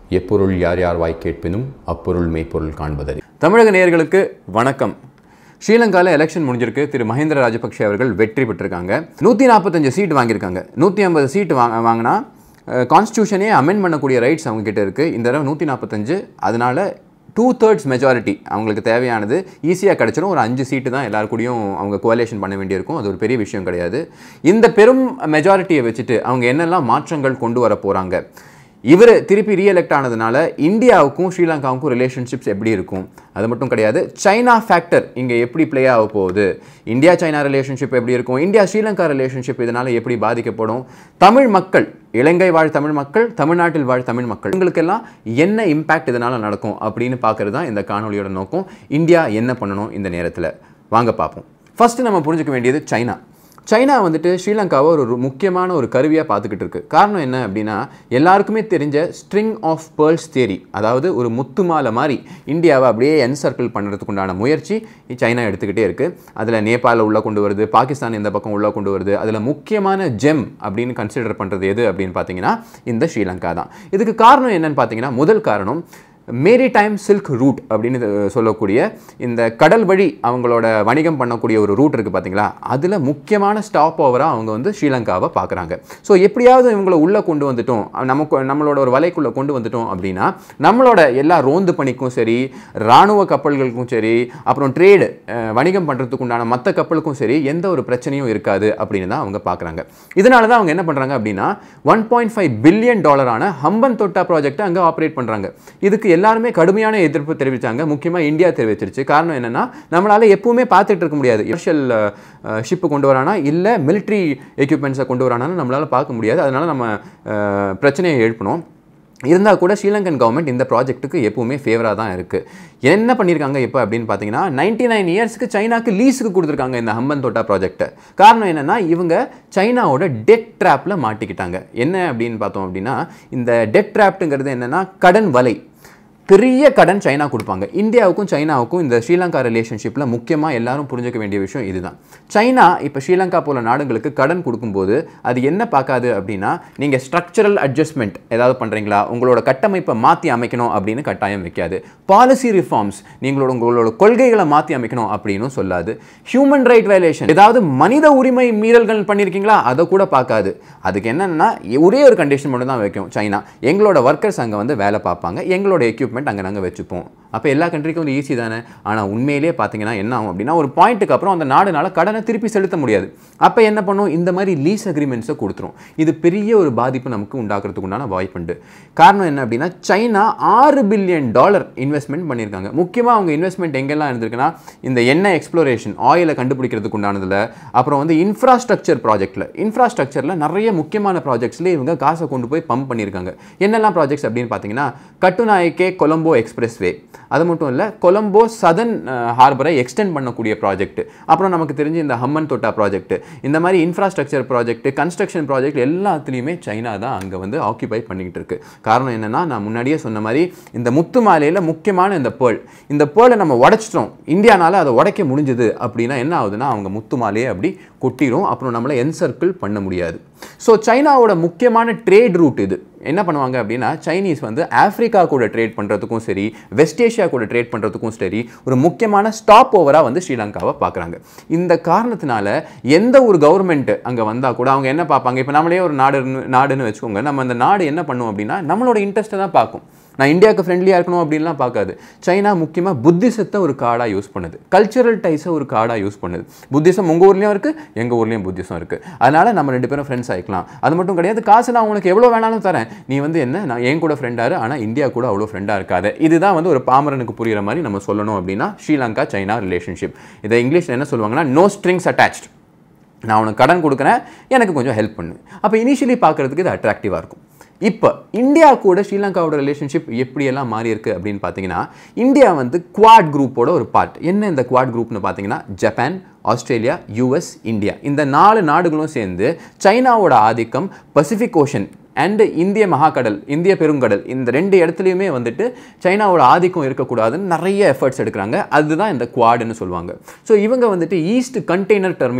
எப்பொருள் யார் யார் வாய் கேட்பினும் அப்பொருள் மெய்ப்பொருள் காண்பதறி தமிழக நேயர்களுக்கு வணக்கம் ஸ்ரீலங்காவில் எலெக்ஷன் முடிஞ்சிருக்கு திரு மஹிந்திர ராஜபக்ஷ அவர்கள் வெற்றி பெற்றிருக்காங்க நூற்றி நாற்பத்தஞ்சு சீட் வாங்கியிருக்காங்க நூற்றி ஐம்பது சீட் வாங்க வாங்கினா கான்ஸ்டியூஷனே அமெண்ட் பண்ணக்கூடிய ரைட்ஸ் அவங்க கிட்ட இருக்குது இந்த தடவை நூற்றி நாற்பத்தஞ்சு அதனால டூ தேர்ட்ஸ் மெஜாரிட்டி அவங்களுக்கு தேவையானது ஈஸியாக கிடச்சிரும் ஒரு அஞ்சு சீட்டு தான் எல்லாரு கூடயும் அவங்க கோலேஷன் பண்ண வேண்டியிருக்கும் அது ஒரு பெரிய விஷயம் கிடையாது இந்த பெரும் மெஜாரிட்டியை வச்சுட்டு அவங்க என்னெல்லாம் மாற்றங்கள் கொண்டு வர போகிறாங்க இவர் திருப்பி ரீஎலெக்ட் ஆனதுனால இந்தியாவுக்கும் ஸ்ரீலங்காவுக்கும் ரிலேஷன்ஷிப்ஸ் எப்படி இருக்கும் அது மட்டும் கிடையாது சைனா ஃபேக்டர் இங்கே எப்படி ப்ளே ஆக போகுது இந்தியா சைனா ரிலேஷன்ஷிப் எப்படி இருக்கும் இந்தியா ஸ்ரீலங்கா ரிலேஷன்ஷிப் இதனால் எப்படி பாதிக்கப்படும் தமிழ் மக்கள் இலங்கை வாழ் தமிழ் மக்கள் தமிழ்நாட்டில் வாழ் தமிழ் மக்கள் இவங்களுக்கெல்லாம் என்ன இம்பேக்ட் இதனால் நடக்கும் அப்படின்னு பார்க்கறது தான் இந்த காணொலியோட நோக்கம் இந்தியா என்ன பண்ணணும் இந்த நேரத்தில் வாங்க பார்ப்போம் ஃபஸ்ட்டு நம்ம புரிஞ்சுக்க வேண்டியது சைனா சைனா வந்துட்டு ஸ்ரீலங்காவை ஒரு ஒரு முக்கியமான ஒரு கருவியாக பார்த்துக்கிட்டு இருக்கு காரணம் என்ன அப்படின்னா எல்லாருக்குமே தெரிஞ்ச ஸ்ட்ரிங் ஆஃப் பேர்ல்ஸ் தேரி அதாவது ஒரு முத்து மாலை மாதிரி இந்தியாவை அப்படியே என்சர்க்கிள் பண்ணுறதுக்கு உண்டான முயற்சி சைனா எடுத்துக்கிட்டே இருக்குது அதில் நேபாள உள்ளே கொண்டு வருது பாகிஸ்தான் இந்த பக்கம் உள்ளே கொண்டு வருது அதில் முக்கியமான ஜெம் அப்படின்னு கன்சிடர் பண்ணுறது எது அப்படின்னு பார்த்தீங்கன்னா இந்த ஸ்ரீலங்கா தான் இதுக்கு காரணம் என்னன்னு பார்த்தீங்கன்னா முதல் காரணம் மேரி டைம் சில்க் ரூட் அப்படின்னு இது சொல்லக்கூடிய இந்த கடல் வழி அவங்களோட வணிகம் பண்ணக்கூடிய ஒரு ரூட் இருக்குது பார்த்தீங்களா அதில் முக்கியமான ஸ்டாப் ஓவராக அவங்க வந்து ஸ்ரீலங்காவை பார்க்குறாங்க ஸோ எப்படியாவது இவங்களை உள்ளே கொண்டு வந்துட்டோம் நமக்கு நம்மளோட ஒரு வலைக்குள்ளே கொண்டு வந்துட்டோம் அப்படின்னா நம்மளோட எல்லா ரோந்து பணிக்கும் சரி இராணுவ கப்பல்களுக்கும் சரி அப்புறம் ட்ரேடு வணிகம் பண்ணுறதுக்கு உண்டான மற்ற கப்பலுக்கும் சரி எந்த ஒரு பிரச்சனையும் இருக்காது அப்படின்னு தான் அவங்க பார்க்குறாங்க இதனால தான் அவங்க என்ன பண்ணுறாங்க அப்படின்னா ஒன் பாயிண்ட் ஃபைவ் பில்லியன் டாலரான ஹம்பன் தொட்டா ப்ராஜெக்ட்டை அங்கே ஆப்ரேட் பண்ணுறாங்க இதுக்கு எல்லாருமே கடுமையான எதிர்ப்பு தெரிவித்தாங்க முக்கியமாக இந்தியா தெரிவிச்சிருச்சு காரணம் என்னென்னா நம்மளால் எப்பவுமே பார்த்துட்டு இருக்க முடியாது கமர்ஷியல் ஷிப்பு கொண்டு வரானா இல்லை மிலிட்ரி எக்யூப்மெண்ட்ஸை கொண்டு வரானான்னு நம்மளால் பார்க்க முடியாது அதனால் நம்ம அஹ், பிரச்சனையை எழுப்பணும் இருந்தால் கூட ஸ்ரீலங்கன் கவர்மெண்ட் இந்த ப்ராஜெக்ட்டுக்கு எப்பவுமே ஃபேவராக தான் இருக்குது என்ன பண்ணியிருக்காங்க இப்போ அப்படின்னு பார்த்தீங்கன்னா நைன்டி நைன் இயர்ஸ்க்கு சைனாக்கு லீஸுக்கு கொடுத்துருக்காங்க இந்த ஹம்பன் தோட்டா ப்ராஜெக்ட்டை காரணம் என்னென்னா இவங்க சைனாவோட டெட் ட்ராப்பில் மாட்டிக்கிட்டாங்க என்ன அப்படின்னு பார்த்தோம் அப்படின்னா இந்த டெட் ட்ராப்ட்டுங்கிறது என்னென்னா கடன் வலை பெரிய கடன் சைனா கொடுப்பாங்க இந்தியாவுக்கும் சைனாவுக்கும் இந்த ஸ்ரீலங்கா ரிலேஷன்ஷிப்பில் முக்கியமாக எல்லாரும் புரிஞ்சுக்க வேண்டிய விஷயம் இதுதான் சைனா இப்போ ஸ்ரீலங்கா போல நாடுகளுக்கு கடன் கொடுக்கும்போது அது என்ன பார்க்காது அப்படின்னா நீங்கள் ஸ்ட்ரக்சரல் அட்ஜஸ்ட்மெண்ட் ஏதாவது பண்ணுறீங்களா உங்களோட கட்டமைப்பை மாற்றி அமைக்கணும் அப்படின்னு கட்டாயம் வைக்காது பாலிசி ரிஃபார்ம்ஸ் நீங்களோட உங்களோட கொள்கைகளை மாற்றி அமைக்கணும் அப்படின்னு சொல்லாது ஹியூமன் ரைட் வயலேஷன் ஏதாவது மனித உரிமை மீறல்கள் பண்ணியிருக்கீங்களா அதை கூட பார்க்காது அதுக்கு என்னன்னா ஒரே ஒரு கண்டிஷன் மட்டும் தான் வைக்கும் சைனா எங்களோட ஒர்க்கர்ஸ் அங்கே வந்து வேலை பார்ப்பாங்க எங்களோட எக்யூப்மெண்ட் அங்கே நாங்கள் வச்சுப்போம் அப்போ எல்லா கண்ட்ரிக்கும் வந்து ஈஸி தானே ஆனால் உண்மையிலேயே பார்த்தீங்கன்னா என்ன ஆகும் அப்படின்னா ஒரு பாயிண்ட்டுக்கு அப்புறம் அந்த நாடுனால கடனை திருப்பி செலுத்த முடியாது அப்போ என்ன பண்ணும் இந்த மாதிரி லீஸ் அக்ரிமெண்ட்ஸை கொடுத்துரும் இது பெரிய ஒரு பாதிப்பு நமக்கு உண்டாக்குறதுக்கு உண்டான வாய்ப்புண்டு காரணம் என்ன அப்படின்னா சைனா ஆறு பில்லியன் டாலர் இன்வெஸ்ட்மெண்ட் பண்ணியிருக்காங்க முக்கியமாக அவங்க இன்வெஸ்ட்மெண்ட் எங்கெல்லாம் இருந்திருக்குன்னா இந்த எண்ணெய் எக்ஸ்ப்ளோரேஷன் ஆயிலை கண்டுபிடிக்கிறதுக்கு உண்டானதில் அப்புறம் வந்து இன்ஃப்ராஸ்ட்ரக்சர் ப்ராஜெக்ட்டில் இன்ஃப்ராஸ்ட்ரக்சரில் நிறைய முக்கியமான ப்ராஜெக்ட்ஸில் இவங்க காசை கொண்டு போய் பம்ப் பண்ணியிருக்காங்க என்னெல்லாம் ப்ராஜெக்ட்ஸ் அப்படின்னு பார்த்தீங்கன்னா கட்டுநாயக்கே கொலம்போ எக்ஸ்பிரஸ் வே அது மட்டும் இல்லை கொலம்போ சதன் ஹார்பரை எக்ஸ்டெண்ட் பண்ணக்கூடிய ப்ராஜெக்ட் அப்புறம் நமக்கு தெரிஞ்சு இந்த ஹம்மன் தொட்டா ப்ராஜெக்ட் இந்த மாதிரி இன்ஃப்ராஸ்ட்ரக்சர் ப்ராஜெக்ட் கன்ஸ்ட்ரக்ஷன் ப்ராஜெக்ட் எல்லாத்துலேயுமே சைனா தான் அங்கே வந்து ஆக்கிபை பண்ணிக்கிட்டு இருக்கு காரணம் என்னன்னா நான் முன்னாடியே சொன்ன மாதிரி இந்த முத்து மாலையில் முக்கியமான இந்த பேர்ல் இந்த பேர்லை நம்ம உடைச்சிட்டோம் இந்தியானால அதை உடைக்க முடிஞ்சது அப்படின்னா என்ன ஆகுதுன்னா அவங்க முத்து மாலையை அப்படி கொட்டிடும் அப்புறம் நம்மளை என்சர்க்கிள் பண்ண முடியாது ஸோ சைனாவோட முக்கியமான ட்ரேட் ரூட் இது என்ன பண்ணுவாங்க அப்படின்னா சைனீஸ் வந்து ஆப்பிரிக்கா கூட ட்ரேட் பண்ணுறதுக்கும் சரி வெஸ்ட் ஏஷியா கூட ட்ரேட் பண்ணுறதுக்கும் சரி ஒரு முக்கியமான ஸ்டாப் ஓவராக வந்து ஸ்ரீலங்காவை பார்க்குறாங்க இந்த காரணத்தினால எந்த ஒரு கவர்மெண்ட் அங்கே வந்தால் கூட அவங்க என்ன பார்ப்பாங்க இப்போ நம்மளே ஒரு நாடு நாடுன்னு வச்சுக்கோங்க நம்ம அந்த நாடு என்ன பண்ணுவோம் அப்படின்னா நம்மளோட இன்ட்ரெஸ்ட்டை தான் பார்க்கும் நான் இந்தியாவுக்கு ஃப்ரெண்ட்லியாக இருக்கணும் அப்படின்லாம் பார்க்காது சைனா முக்கியமாக புத்திசத்தை ஒரு கார்டாக யூஸ் பண்ணுது கல்ச்சரல் டைஸை ஒரு கார்டாக யூஸ் பண்ணுது புத்திசம் உங்கள் ஊர்லேயும் இருக்குது எங்கள் ஊர்லேயும் புத்திசம் இருக்குது அதனால் நம்ம ரெண்டு பேரும் ஃப்ரெண்ட்ஸ் ஆகிக்கலாம் அது மட்டும் கிடையாது காசு நான் உனக்கு எவ்வளோ வேணாலும் தரேன் நீ வந்து என்ன நான் என் கூட ஃப்ரெண்டாரு ஆனால் இந்தியா கூட அவ்வளோ ஃப்ரெண்டாக இருக்காது இதுதான் வந்து ஒரு பாமரனுக்கு புரியுற மாதிரி நம்ம சொல்லணும் அப்படின்னா ஸ்ரீலங்கா சைனா ரிலேஷன்ஷிப் இதை இங்கிலீஷில் என்ன சொல்லுவாங்கன்னா நோ ஸ்ட்ரிங்ஸ் அட்டாச்ட் நான் உனக்கு கடன் கொடுக்குறேன் எனக்கு கொஞ்சம் ஹெல்ப் பண்ணு அப்போ இனிஷியலி பார்க்குறதுக்கு இது அட்ராக்டிவாக இருக்கும் இப்போ இந்தியா கூட ஸ்ரீலங்காவோட ரிலேஷன்ஷிப் எப்படியெல்லாம் மாறி இருக்கு அப்படின்னு பார்த்தீங்கன்னா இந்தியா வந்து குவாட் குரூப்போட ஒரு பார்ட் என்ன இந்த குவாட் குரூப்னு பார்த்தீங்கன்னா ஜப்பான் ஆஸ்திரேலியா யூஎஸ் இந்தியா இந்த நாலு நாடுகளும் சேர்ந்து சைனாவோட ஆதிக்கம் பசிபிக் ஓஷன் அண்ட் இந்திய மகாக்கடல் இந்திய பெருங்கடல் இந்த ரெண்டு இடத்துலையுமே வந்துட்டு சைனாவோட ஆதிக்கம் இருக்கக்கூடாதுன்னு நிறைய எஃபர்ட்ஸ் எடுக்கிறாங்க அதுதான் இந்த குவாடுன்னு சொல்லுவாங்க ஸோ இவங்க வந்துட்டு ஈஸ்ட் கண்டெய்னர் டெர்மினல்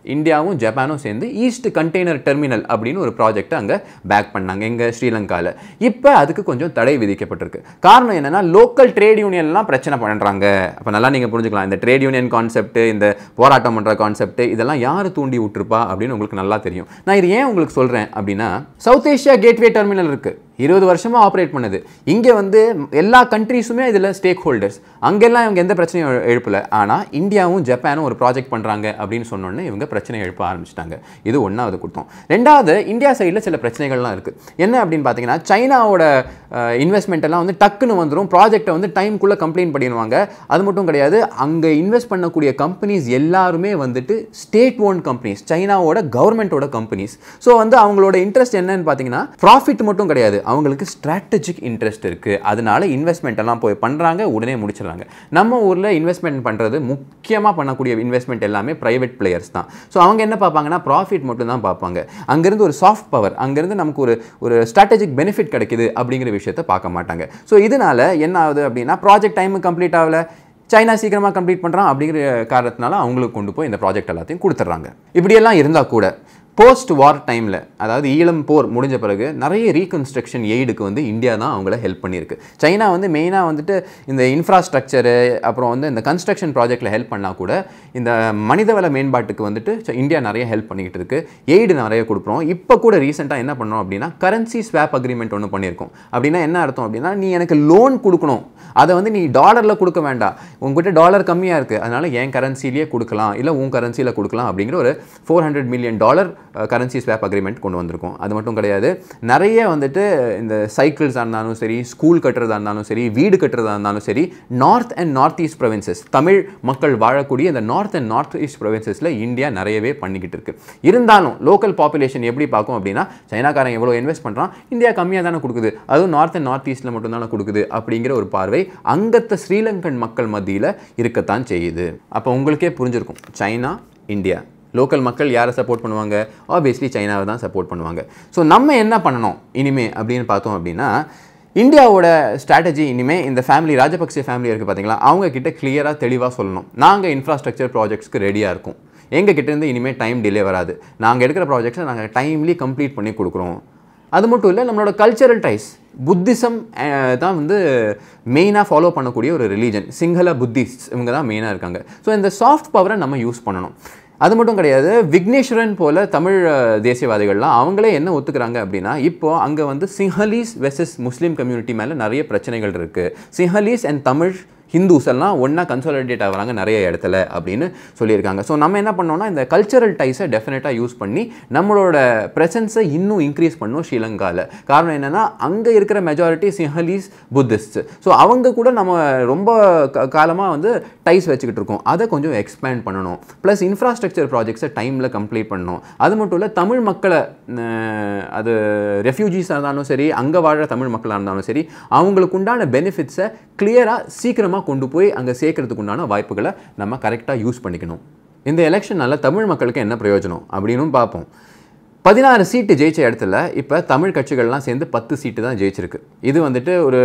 இந்தியாவும் ஜப்பானும் சேர்ந்து ஈஸ்ட் கண்டெய்னர் டெர்மினல் அப்படின்னு ஒரு ப்ராஜெக்ட் அங்கே பேக் பண்ணாங்க எங்கள் ஸ்ரீலங்காவில் இப்போ அதுக்கு கொஞ்சம் தடை விதிக்கப்பட்டிருக்கு காரணம் என்னன்னா லோக்கல் ட்ரேட் யூனியன்லாம் பிரச்சனை பண்ணுறாங்க அப்போ நல்லா நீங்கள் புரிஞ்சுக்கலாம் இந்த ட்ரேட் யூனியன் கான்செப்ட் இந்த போராட்டம் பண்ணுற கான்செப்ட் இதெல்லாம் யார் தூண்டி விட்டுருப்பா அப்படின்னு உங்களுக்கு நல்லா தெரியும் நான் இது ஏன் உங்களுக்கு சொல்கிறேன் அப்படின்னா சவுத் ஏஷியா கேட்வே டெர்மினல் இருக்குது இருபது வருஷமா ஆப்ரேட் பண்ணுது இங்கே வந்து எல்லா கண்ட்ரீஸுமே இதில் ஸ்டேக் ஹோல்டர்ஸ் அங்கெல்லாம் இவங்க எந்த பிரச்சனையும் எழு- எழுப்பல ஆனால் இந்தியாவும் ஜப்பானும் ஒரு ப்ராஜெக்ட் பண்ணுறாங்க அப்படின்னு சொன்னோன்னே இவங்க பிரச்சனை எழுப்ப ஆரம்பிச்சிட்டாங்க இது ஒன்றாவது குற்றம் ரெண்டாவது இந்தியா சைடில் சில பிரச்சனைகள்லாம் இருக்குது என்ன அப்படின்னு பார்த்தீங்கன்னா சைனாவோட இன்வெஸ்ட்மெண்ட் எல்லாம் வந்து டக்குன்னு வந்துடும் ப்ராஜெக்ட்டை வந்து டைம்குள்ளே கம்ப்ளைண்ட் பண்ணிடுவாங்க அது மட்டும் கிடையாது அங்கே இன்வெஸ்ட் பண்ணக்கூடிய கம்பெனிஸ் எல்லாருமே வந்துட்டு ஸ்டேட் ஓன் கம்பெனிஸ் சைனாவோட கவர்மெண்ட்டோட கம்பெனிஸ் ஸோ வந்து அவங்களோட இன்ட்ரெஸ்ட் என்னன்னு பார்த்தீங்கன்னா ப்ராஃபிட் மட்டும் கிடையாது அவங்களுக்கு ஸ்ட்ராட்டஜிக் இன்ட்ரெஸ்ட் இருக்குது அதனால இன்வெஸ்ட்மெண்ட் எல்லாம் போய் பண்ணுறாங்க உடனே முடிச்சிடுறாங்க நம்ம ஊரில் இன்வெஸ்ட்மெண்ட் பண்ணுறது முக்கியமாக பண்ணக்கூடிய இன்வெஸ்ட்மெண்ட் எல்லாமே ப்ரைவேட் பிளேயர்ஸ் தான் ஸோ அவங்க என்ன பார்ப்பாங்கன்னா ப்ராஃபிட் மட்டும் தான் பார்ப்பாங்க அங்கேருந்து ஒரு சாஃப்ட் பவர் அங்கேருந்து நமக்கு ஒரு ஒரு ஸ்ட்ராட்டஜிக் பெனிஃபிட் கிடைக்குது அப்படிங்கிற விஷயத்தை பார்க்க மாட்டாங்க ஸோ இதனால என்ன ஆகுது அப்படின்னா ப்ராஜெக்ட் டைம் கம்ப்ளீட் ஆகல சைனா சீக்கிரமாக கம்ப்ளீட் பண்ணுறான் அப்படிங்கிற காரணத்தினால அவங்களுக்கு கொண்டு போய் இந்த ப்ராஜெக்ட் எல்லாத்தையும் கொடுத்துட்றாங்க இப்படியெல்லாம் இருந்தால் கூட போஸ்ட் வார் டைமில் அதாவது ஈழம் போர் முடிஞ்ச பிறகு நிறைய ரீகன்ஸ்ட்ரக்ஷன் எய்டுக்கு வந்து இந்தியா தான் அவங்கள ஹெல்ப் பண்ணியிருக்கு சைனா வந்து மெயினாக வந்துட்டு இந்த இன்ஃப்ராஸ்ட்ரக்சரு அப்புறம் வந்து இந்த கன்ஸ்ட்ரக்ஷன் ப்ராஜெக்ட்டில் ஹெல்ப் பண்ணால் கூட இந்த மனிதவள மேம்பாட்டுக்கு வந்துட்டு ச- இந்தியா நிறைய ஹெல்ப் பண்ணிக்கிட்டு இருக்கு எய்டு நிறைய கொடுக்குறோம் இப்போ கூட ரீசெண்டாக என்ன பண்ணோம் அப்படின்னா கரன்சி ஸ்வாப் அக்ரிமெண்ட் ஒன்று பண்ணியிருக்கோம் அப்படின்னா என்ன அர்த்தம் அப்படின்னா நீ எனக்கு லோன் கொடுக்கணும் அதை வந்து நீ டாலரில் கொடுக்க வேண்டாம் உங்ககிட்ட டாலர் கம்மியாக இருக்குது அதனால என் கரன்சிலேயே கொடுக்கலாம் இல்லை உன் கரன்சியில் கொடுக்கலாம் அப்படிங்கிற ஒரு four hundred million dollar currency swap agreement கொண்டு வந்திருக்கோம் அது மட்டும் கிடையாது நிறைய வந்துட்டு இந்த சைக்கிள்ஸாக இருந்தாலும் சரி ஸ்கூல் கட்டுறதா இருந்தாலும் சரி வீடு கட்டுறதா இருந்தாலும் சரி north and north east provinces Tamil மக்கள் வாழக்கூடிய இந்த நார்த் அண்ட் நார்த் ஈஸ்ட் ப்ரொவின்சஸில் இந்தியா நிறையவே பண்ணிக்கிட்டு இருக்கு இருந்தாலும் லோக்கல் பாப்புலேஷன் எப்படி பார்க்கும் அப்படின்னா சைனாக்காரன் எவ்வளோ இன்வெஸ்ட் பண்ணுறான் இந்தியா கம்மியாக தானே கொடுக்குது அதுவும் நார்த் அண்ட் நார்த் ஈஸ்ட்டில் மட்டும் தானே கொடுக்குது அப்படிங்கிற ஒரு பார்வை அங்கத்த ஸ்ரீலங்கன் மக்கள் மத்தியில் இருக்கத்தான் செய்யுது அப்போ உங்களுக்கே புரிஞ்சிருக்கும் சைனா இந்தியா லோக்கல் மக்கள் யாரை சப்போர்ட் பண்ணுவாங்க ஆப்வியஸ்லி சைனாவை தான் சப்போர்ட் பண்ணுவாங்க ஸோ நம்ம என்ன பண்ணணும் இனிமே அப்படின்னு பார்த்தோம் அப்படின்னா இந்தியாவோட ஸ்ட்ராட்டஜி இனிமே இந்த ஃபேமிலி ராஜபக்சே ஃபேமிலி இருக்குது பார்த்தீங்களா அவங்க கிட்ட கிளியராக தெளிவாக சொல்லணும் நாங்கள் இன்ஃப்ராஸ்ட்ரக்சர் ப்ராஜெக்ட்ஸ்க்கு ரெடியாக இருக்கோம் எங்கள் கிட்டேருந்து இனிமேல் டைம் டிலே வராது நாங்கள் எடுக்கிற ப்ராஜெக்ட்ஸை நாங்கள் டைம்லி கம்ப்ளீட் பண்ணி கொடுக்குறோம் அது மட்டும் இல்லை நம்மளோட கல்ச்சரல் டைஸ் புத்திசம் தான் வந்து மெயினாக ஃபாலோ பண்ணக்கூடிய ஒரு ரிலீஜன் சிங்கள புத்திஸ்ட் இவங்க தான் மெயினாக இருக்காங்க ஸோ இந்த சாஃப்ட் பவரை நம்ம யூஸ் பண்ணணும் அது மட்டும் கிடையாது விக்னேஸ்வரன் போல தமிழ் அஹ், தேசியவாதிகள்லாம் அவங்களே என்ன ஒத்துக்கிறாங்க அப்படின்னா இப்போ அங்கே வந்து சிஹலீஸ் வெர்சஸ் முஸ்லீம் கம்யூனிட்டி மேலே நிறைய பிரச்சனைகள் இருக்குது சிஹலீஸ் அண்ட் தமிழ் ஹிந்துஸ் எல்லாம் ஒன்றா கன்சாலிடேட் ஆகுறாங்க நிறைய இடத்துல அப்படின்னு சொல்லியிருக்காங்க ஸோ நம்ம என்ன பண்ணோம்னா இந்த கல்ச்சரல் டைஸை டெஃபினட்டாக யூஸ் பண்ணி நம்மளோட ப்ரெசன்ஸை இன்னும் இன்க்ரீஸ் பண்ணோம் ஸ்ரீலங்காவில் காரணம் என்னென்னா அங்கே இருக்கிற மெஜாரிட்டி சிஹலீஸ் புத்திஸ்ட் ஸோ அவங்க கூட நம்ம ரொம்ப காலமாக வந்து டைஸ் வச்சுக்கிட்டு இருக்கோம் அதை கொஞ்சம் எக்ஸ்பேண்ட் பண்ணணும் ப்ளஸ் இன்ஃப்ராஸ்ட்ரக்சர் ப்ராஜெக்ட்ஸை டைமில் கம்ப்ளீட் பண்ணணும் அது மட்டும் இல்லை தமிழ் மக்களை அஹ், அது ரெஃப்யூஜிஸாக இருந்தாலும் சரி அங்கே வாழ தமிழ் மக்களாக இருந்தாலும் சரி அவங்களுக்கு உண்டான பெனிஃபிட்ஸை கிளியராக சீக்கிரமாக கொண்டு போய் அங்கே சேர்க்கறதுக்கு உண்டான வாய்ப்புகளை நம்ம கரெக்டாக யூஸ் பண்ணிக்கணும் இந்த எலெக்ஷனால தமிழ் மக்களுக்கு என்ன பிரயோஜனம் அப்படின்னும் பார்ப்போம் பதினாறு சீட்டு ஜெயிச்ச இடத்துல இப்போ தமிழ் கட்சிகள்லாம் சேர்ந்து பத்து சீட்டு தான் ஜெயிச்சிருக்கு இது வந்துட்டு ஒரு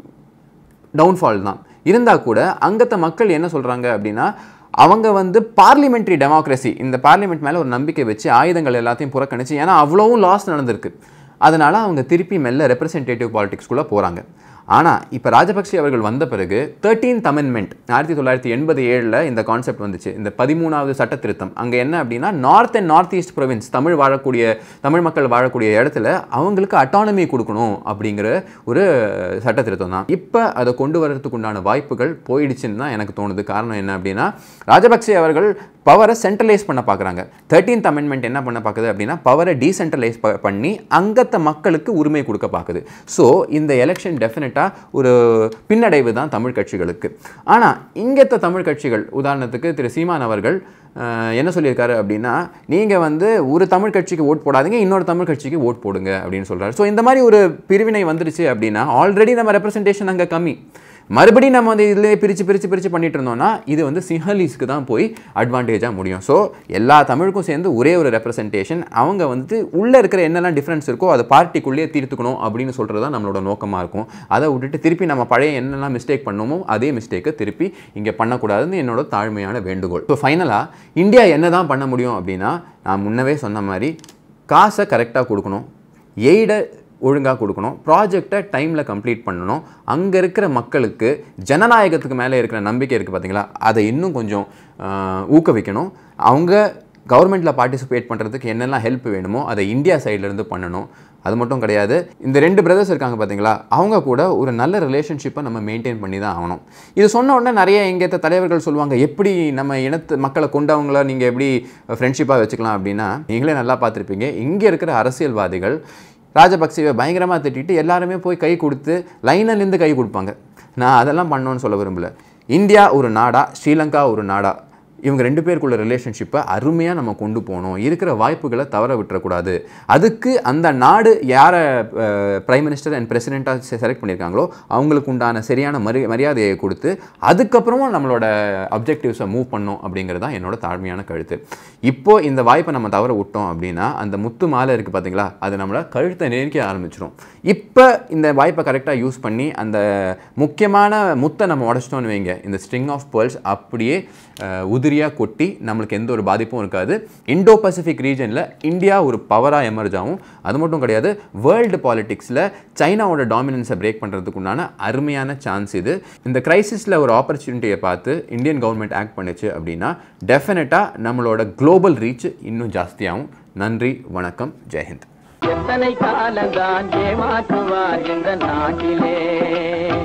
டவுன்ஃபால் தான் இருந்தால் கூட அங்கத்த மக்கள் என்ன சொல்கிறாங்க அப்படின்னா அவங்க வந்து பார்லிமெண்ட்ரி டெமோக்ரஸி இந்த பார்லிமெண்ட் மேலே ஒரு நம்பிக்கை வச்சு ஆயுதங்கள் எல்லாத்தையும் புறக்கணிச்சு ஏன்னா அவ்வளவும் லாஸ் நடந்திருக்கு அதனால் அவங்க திருப்பி மெல்ல ரெப்ரசன்டேட்டிவ் பாலிடிக்ஸ்குள்ளே போகிறாங்க ஆனால் இப்போ ராஜபக்சே அவர்கள் வந்த பிறகு தேர்ட்டீன்த் அமெண்ட்மெண்ட் ஆயிரத்தி தொள்ளாயிரத்தி எண்பது ஏழில் இந்த கான்செப்ட் வந்துச்சு இந்த பதிமூணாவது சட்ட திருத்தம் அங்கே என்ன அப்படின்னா north and north east province Tamil வாழக்கூடிய தமிழ் மக்கள் வாழக்கூடிய இடத்துல அவங்களுக்கு அட்டானமி கொடுக்கணும் அப்படிங்கிற ஒரு சட்ட திருத்தம் தான் இப்போ அதை கொண்டு வரதுக்கு உண்டான வாய்ப்புகள் போயிடுச்சுன்னு தான் எனக்கு தோணுது காரணம் என்ன அப்படின்னா ராஜபக்சே அவர்கள் பவரை சென்ட்ரலைஸ் பண்ண பார்க்குறாங்க தேர்ட்டீன்த் அமெண்ட்மெண்ட் என்ன பண்ண பார்க்குது அப்படின்னா பவரை டீசென்ட்ரலைஸ் பண்ணி அங்கத்த மக்களுக்கு உரிமை கொடுக்க பார்க்குது ஸோ இந்த எலெக்ஷன் டெஃபினட்டாக ஒரு பின்னடைவு தான் தமிழ் கட்சிகளுக்கு ஆனால் இங்கத்த தமிழ் கட்சிகள் உதாரணத்துக்கு திரு சீமான் அவர்கள் அஹ், என்ன சொல்லியிருக்காரு அப்படின்னா நீங்கள் வந்து ஒரு தமிழ் கட்சிக்கு ஓட் போடாதீங்க இன்னொரு தமிழ் கட்சிக்கு ஓட் போடுங்க அப்படின்னு சொல்கிறாரு ஸோ இந்த மாதிரி ஒரு பிரிவினை வந்துருச்சு அப்படின்னா ஆல்ரெடி நம்ம ரெப்ரசன்டேஷன் அங்கே கம்மி மறுபடியும் நம்ம வந்து இதிலே பிரித்து பிரித்து பிரித்து பண்ணிட்டு இருந்தோம்னா இது வந்து சிஹலீஸ்க்கு தான் போய் அட்வான்டேஜாக முடியும் ஸோ எல்லா தமிழுக்கும் சேர்ந்து ஒரே ஒரு ரெப்ரசன்டேஷன் அவங்க வந்து உள்ளே இருக்கிற என்னெல்லாம் டிஃப்ரென்ஸ் இருக்கோ அதை பார்ட்டிக்குள்ளேயே தீர்த்துக்கணும் அப்படின்னு சொல்கிறது தான் நம்மளோட நோக்கமாக இருக்கும் அதை விட்டுட்டு திருப்பி நம்ம பழைய என்னெல்லாம் மிஸ்டேக் பண்ணோமோ அதே மிஸ்டேக்கை திருப்பி இங்கே பண்ணக்கூடாதுன்னு என்னோட தாழ்மையான வேண்டுகோள் ஸோ ஃபைனலாக இந்தியா என்ன தான் பண்ண முடியும் அப்படின்னா நான் முன்னவே சொன்ன மாதிரி காசை கரெக்டாக கொடுக்கணும் எய்டை ஒழுங்காக கொடுக்கணும் ப்ராஜெக்டை டைமில் கம்ப்ளீட் பண்ணணும் அங்கே இருக்கிற மக்களுக்கு ஜனநாயகத்துக்கு மேலே இருக்கிற நம்பிக்கை இருக்குது பார்த்தீங்களா அதை இன்னும் கொஞ்சம் ஆஹ், ஊக்குவிக்கணும் அவங்க கவர்மெண்ட்டில் பார்ட்டிசிபேட் பண்ணுறதுக்கு என்னெல்லாம் ஹெல்ப் வேணுமோ அதை இந்தியா சைட்லேருந்து பண்ணணும் அது மட்டும் கிடையாது இந்த ரெண்டு பிரதர்ஸ் இருக்காங்க பார்த்தீங்களா அவங்க கூட ஒரு நல்ல ரிலேஷன்ஷிப்பை நம்ம மெயின்டைன் பண்ணி தான் ஆகணும் இது சொன்ன உடனே நிறைய எங்கேத்த தலைவர்கள் சொல்லுவாங்க எப்படி நம்ம இனத்து மக்களை கொண்டவங்கள நீங்கள் எப்படி ஃப்ரெண்ட்ஷிப்பாக வச்சுக்கலாம் அப்படின்னா நீங்களே நல்லா பார்த்துருப்பீங்க இங்கே இருக்கிற அரசியல்வாதிகள் ராஜபக்சேவை பயங்கரமாக திட்டிட்டு எல்லாருமே போய் கை கொடுத்து லைனில் நின்று கை கொடுப்பாங்க நான் அதெல்லாம் பண்ணணும்னு சொல்ல விரும்பல இந்தியா ஒரு நாடா ஸ்ரீலங்கா ஒரு நாடா இவங்க ரெண்டு பேருக்குள்ள ரிலேஷன்ஷிப்பை அருமையாக நம்ம கொண்டு போகணும் இருக்கிற வாய்ப்புகளை தவற விட்டுறக்கூடாது அதுக்கு அந்த நாடு யாரை பிரைம் மினிஸ்டர் அண்ட் பிரசிடெண்ட்டாக செலக்ட் பண்ணியிருக்காங்களோ அவங்களுக்கு உண்டான சரியான மரி மரியாதையை கொடுத்து அதுக்கப்புறமும் நம்மளோட அப்ஜெக்டிவ்ஸை மூவ் பண்ணோம் அப்படிங்கிறது தான் என்னோட தாழ்மையான கழுத்து இப்போ இந்த வாய்ப்பை நம்ம தவற விட்டோம் அப்படின்னா அந்த முத்து மாலை இருக்குது பார்த்தீங்களா அது நம்மளை கழுத்தை நெருக்கி ஆரம்பிச்சிடும் இப்போ இந்த வாய்ப்பை கரெக்டாக யூஸ் பண்ணி அந்த முக்கியமான முத்தை நம்ம உடச்சிட்டோம்னு வைங்க இந்த ஸ்ட்ரிங் ஆஃப் பேர்ல்ஸ் அப்படியே உதிரியாக கொட்டி நம்மளுக்கு எந்த ஒரு பாதிப்பும் இருக்காது இண்டோ பசிபிக் ரீஜனில் இந்தியா ஒரு பவராக எமர்ஜ் ஆகும் அது மட்டும் கிடையாது வேர்ல்டு பாலிடிக்ஸில் சைனாவோட டாமினன்ஸை பிரேக் பண்ணுறதுக்கு உண்டான அருமையான சான்ஸ் இது இந்த கிரைசிஸில் ஒரு ஆப்பர்ச்சுனிட்டியை பார்த்து இந்தியன் கவர்மெண்ட் ஆக்ட் பண்ணுச்சு அப்படின்னா டெஃபினட்டாக நம்மளோட குளோபல் ரீச் இன்னும் ஜாஸ்தியாகும் நன்றி வணக்கம் ஜெயஹிந்த் எத்தனை காலந்தான் ஏமாற்றுவார் இந்த நாட்டிலே